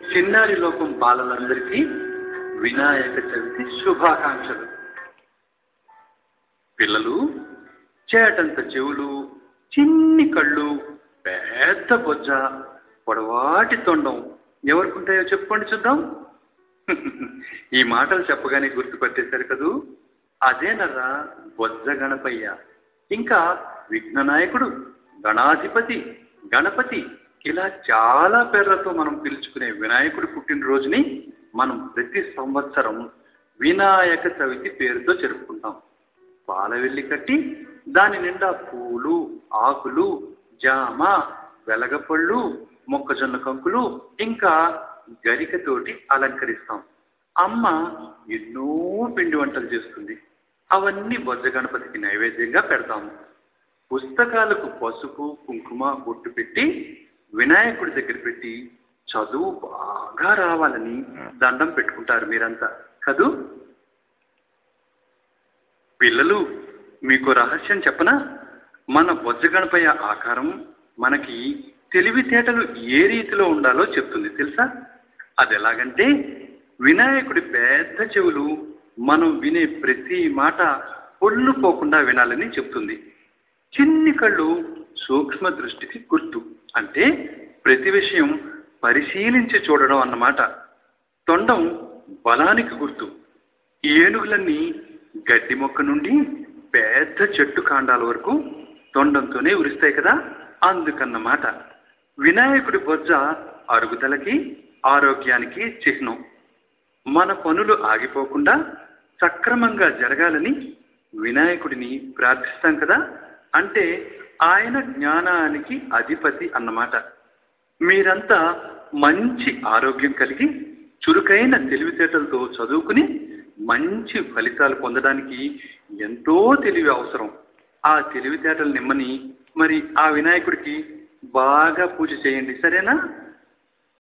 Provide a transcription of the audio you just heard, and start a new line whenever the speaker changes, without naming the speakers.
చిన్నారి లోకం బాలలందరికీ వినాయక చవితి శుభాకాంక్షలు పిల్లలు చేటంత చెవులు చిన్ని కళ్ళు పెద్ద బొజ్జ పొడవాటి తొండం ఎవరికుంటాయో చెప్పుకోండి చూద్దాం ఈ మాటలు చెప్పగానే గుర్తుపట్టేశారు కదూ అదేనరా బొజ్జ గణపయ్య ఇంకా విఘ్ననాయకుడు గణాధిపతి గణపతి ఇలా చాలా పేర్లతో మనం పిలుచుకునే వినాయకుడి పుట్టినరోజుని మనం ప్రతి సంవత్సరం వినాయక చవితి పేరుతో జరుపుకుంటాం పాలవెల్లి కట్టి దాని నిండా పూలు ఆకులు జామ వెలగపళ్ళు మొక్కజొన్న కంకులు ఇంకా గరికతోటి అలంకరిస్తాం అమ్మ ఎన్నో పిండి వంటలు చేస్తుంది అవన్నీ బొజ్జ గణపతికి నైవేద్యంగా పెడతాము పుస్తకాలకు పసుపు కుంకుమ బొట్టు పెట్టి వినాయకుడి దగ్గర పెట్టి చదువు బాగా రావాలని దండం పెట్టుకుంటారు మీరంతా కదూ పిల్లలు మీకు రహస్యం చెప్పనా మన బొజ్జ గణపయ్య ఆకారం మనకి తెలివితేటలు ఏ రీతిలో ఉండాలో చెప్తుంది తెలుసా అది ఎలాగంటే వినాయకుడి పెద్ద చెవులు మనం వినే ప్రతి మాట పొల్లు పోకుండా వినాలని చెప్తుంది చిన్ని కళ్ళు సూక్ష్మ దృష్టికి గుర్తు అంటే ప్రతి విషయం పరిశీలించి చూడడం అన్నమాట తొండం బలానికి గుర్తు ఈ ఏనుగులన్నీ గడ్డి మొక్క నుండి పెద్ద చెట్టు కాండాల వరకు తొండంతోనే ఉరిస్తాయి కదా అందుకన్నమాట వినాయకుడి బొజ్జ అరుగుదలకి ఆరోగ్యానికి చిహ్నం మన పనులు ఆగిపోకుండా సక్రమంగా జరగాలని వినాయకుడిని ప్రార్థిస్తాం కదా అంటే ఆయన జ్ఞానానికి అధిపతి అన్నమాట మీరంతా మంచి ఆరోగ్యం కలిగి చురుకైన తెలివితేటలతో చదువుకుని మంచి ఫలితాలు పొందడానికి ఎంతో తెలివి అవసరం ఆ తెలివితేటలు నిమ్మని మరి ఆ వినాయకుడికి బాగా పూజ చేయండి సరేనా